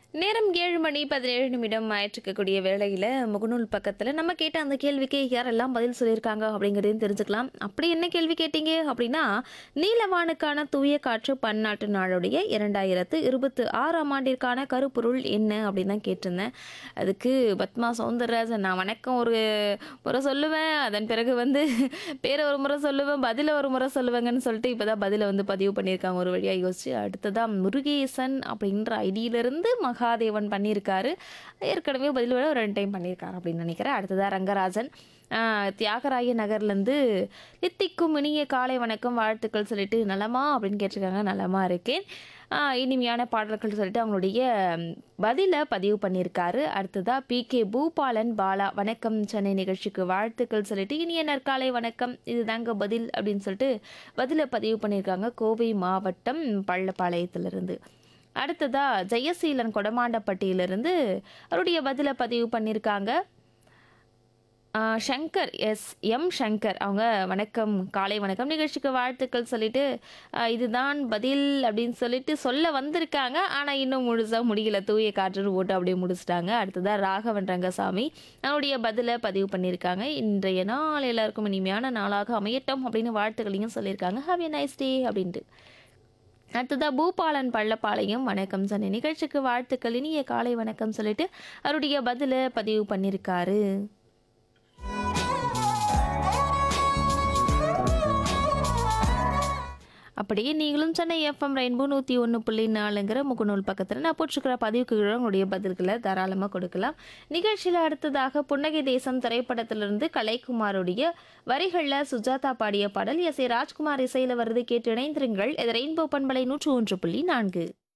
நேரம் ஏழு மணி பதினேழு நிமிடம் ஆயிட்டிருக்கக்கூடிய வேளையில் முகநூல் பக்கத்தில் நம்ம கேட்ட அந்த கேள்விக்கு யாரெல்லாம் பதில் சொல்லியிருக்காங்க அப்படிங்கிறதையும் தெரிஞ்சுக்கலாம் அப்படி என்ன கேள்வி கேட்டீங்க அப்படின்னா நீலவானுக்கான தூய காற்று பன்னாட்டு நாளுடைய இரண்டாயிரத்து இருபத்தி ஆறாம் ஆண்டிற்கான கருப்பொருள் என்ன அப்படின்னு தான் கேட்டிருந்தேன் அதுக்கு பத்மா சௌந்தரராஜன் நான் வணக்கம் ஒரு முறை சொல்லுவேன் அதன் பிறகு வந்து பேரை ஒரு முறை சொல்லுவேன் பதிலை ஒரு முறை சொல்லுவேங்கன்னு சொல்லிட்டு இப்போ தான் பதிலை வந்து பதிவு பண்ணியிருக்காங்க ஒரு வழியாக யோசிச்சு அடுத்ததாக முருகேசன் அப்படின்ற ஐடியிலிருந்து மகாதேவன் பண்ணியிருக்காரு ஏற்கனவே பதில் விட ஒரு ரெண்டு டைம் பண்ணியிருக்காரு அப்படின்னு நினைக்கிறேன் அடுத்ததாக ரங்கராஜன் ஆஹ், தியாகராய நகர்லேருந்து இத்திக்கும் இனிய காலை வணக்கம் வாழ்த்துக்கள் சொல்லிட்டு நலமா அப்படின்னு கேட்டிருக்காங்க நலமா இருக்கேன் ஆஹ், இனிமையான பாடல்கள் சொல்லிட்டு அவங்களுடைய ம், பதிலை பதிவு பண்ணியிருக்காரு அடுத்ததாக பி கே பூபாலன் பாலா வணக்கம் சென்னை நிகழ்ச்சிக்கு வாழ்த்துக்கள் சொல்லிட்டு இனிய நற்காலை வணக்கம் இதுதாங்க பதில் அப்படின்னு சொல்லிட்டு பதிலை பதிவு பண்ணியிருக்காங்க கோவை மாவட்டம் பள்ளப்பாளையத்திலிருந்து அடுத்ததா ஜெயசீலன் கொடமாண்டப்பட்டியிலிருந்து அவருடைய பதிலை பதிவு பண்ணியிருக்காங்க ஆ, சங்கர் எஸ் எம் சங்கர் அவங்க வணக்கம் காலை வணக்கம் நிகழ்ச்சிக்கு வாழ்த்துக்கள் சொல்லிட்டு ஆ, இதுதான் பதில் அப்படின்னு சொல்லிட்டு சொல்ல வந்திருக்காங்க ஆனால் இன்னும் முழுசாக முடியல தூய காற்றுன்னு போட்டு அப்படியே முடிச்சிட்டாங்க அடுத்ததாக ராகவன் ரங்கசாமி அவருடைய பதிலை பதிவு பண்ணியிருக்காங்க இன்றைய நாள் எல்லாருக்கும் இனிமையான நாளாக அமையட்டும் அப்படின்னு வாழ்த்துக்களையும் சொல்லியிருக்காங்க ஹாவ் எ நைஸ் டே அப்படின்ட்டு அடுத்ததா பூபாலன் பள்ளப்பாளையம் வணக்கம் சொன்ன நிகழ்ச்சிக்கு வாழ்த்துக்கள் இனிய காலை வணக்கம் சொல்லிட்டு அவருடைய பதிலை பதிவு பண்ணியிருக்காரு அப்படியே நீங்களும் சென்னை எஃப்எம் ரெயின்போ நூற்றி ஒன்று புள்ளி நாலுங்கிற முகநூல் பக்கத்தில் நான் போட்டிருக்கிற பதிவுக்கு கீழே உங்களுடைய பதில்களை தாராளமாக கொடுக்கலாம் நிகழ்ச்சியில் அடுத்ததாக புன்னகை தேசம் திரைப்படத்திலிருந்து கலைக்குமாருடைய வரிகளில் சுஜாதா பாடிய பாடல் எஸ் ஏ ராஜ்குமார் இசையில் வருது கேட்டு இணைந்திருங்கள் இது ரெயின்போ பண்பலை நூற்று ஒன்று புள்ளி நான்கு